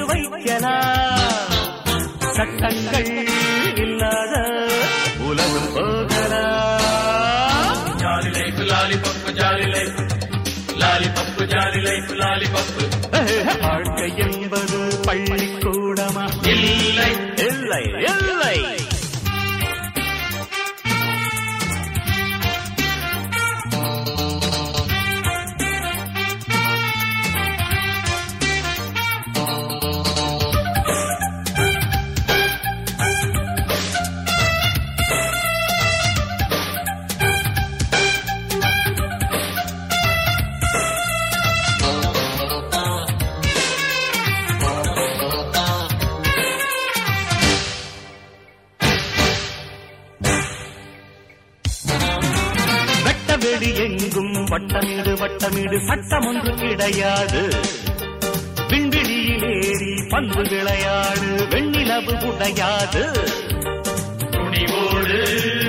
வைக்கலாம் சட்டங்கள் இல்லாத உலகம் போகலாம் jolly life lollipop jolly life lollipop jolly life lollipop வாழ்க்கை என்பது பள்ளிக்கூடமா இல்லை இல்லை இல்லை வெட்ட வெளி எங்கும் வட்டமீடு வட்டமீடு சட்டம் ஒன்று கிடையாது விண்வெளியில் ஏறி பந்து விளையாடு வெண்ணிலவு உடையாது துணிவோடு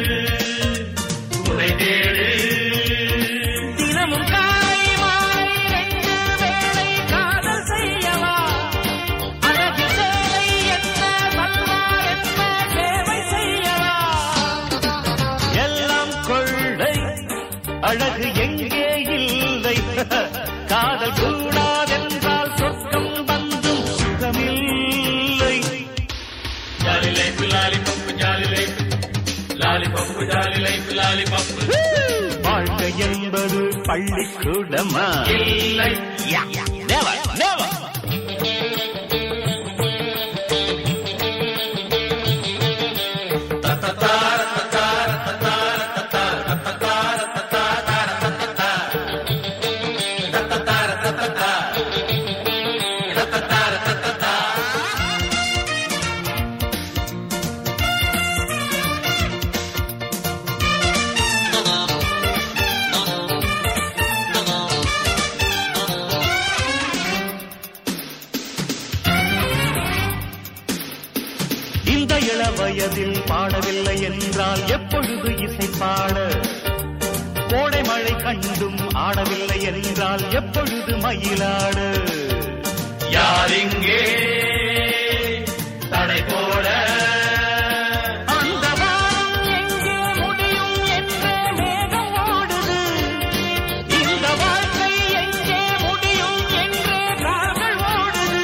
துணை தேடு தினமும் காலை மாலை ரெண்டு வேளை காதல் செய்யவா அழகு சேலை என்ன சல்வார் என்ன சேவை செய்யவா எல்லாம் கொள்ளை அழகு எங்கே இல்லை காதல் கூடாதென்றால் சொர்க்கம் வந்தும் சுகமில்லை jolly life lollipop jolly life lollipop jolly life lollipop வாழ்க்கை என்பது பள்ளிக்கூடமா இல்லை Never, never. இந்த இள வயதில் பாடவில்லை என்றால் எப்பொழுது இசை பாட கோடை மழை கண்டும் ஆடவில்லை என்றால் எப்பொழுது மயிலாட யார் இங்கே தடை போட அந்த வானம் எங்கே முடியும் என்று மேகம் ஓடுது இந்த வாழ்க்கை எங்கே முடியும் என்று கால்கள் ஓடுது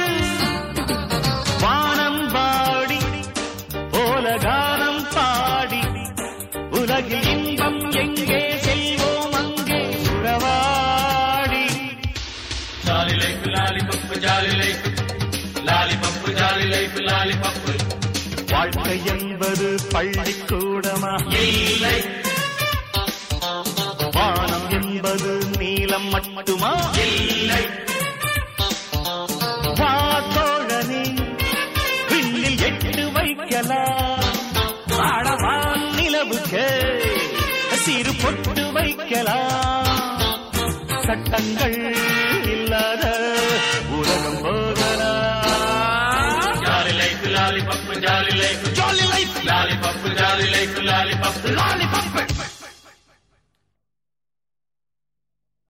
வானம் பாடி போல கானம் பாடி உலகில் இன்பம் எங்கே செல்வோம் அங்கே உறவாடி jolly life lollipop jolly life lollipop jolly life lollipop வாழ்க்கை என்பது பள்ளிக்கூடமா இல்லை வானம் என்பது நீலம் மட்டுமா இல்லை வா தோழனே விண்ணில் எட்டு வைக்கலாம் ஆடவான் நிலவுக்கு சிறு பொட்டு வைக்கலாம் சட்டங்கள் இல்லாத உலகம் போகலாம் jolly life lollipop jolly life jolly life lollipop jolly life lollipop lollipop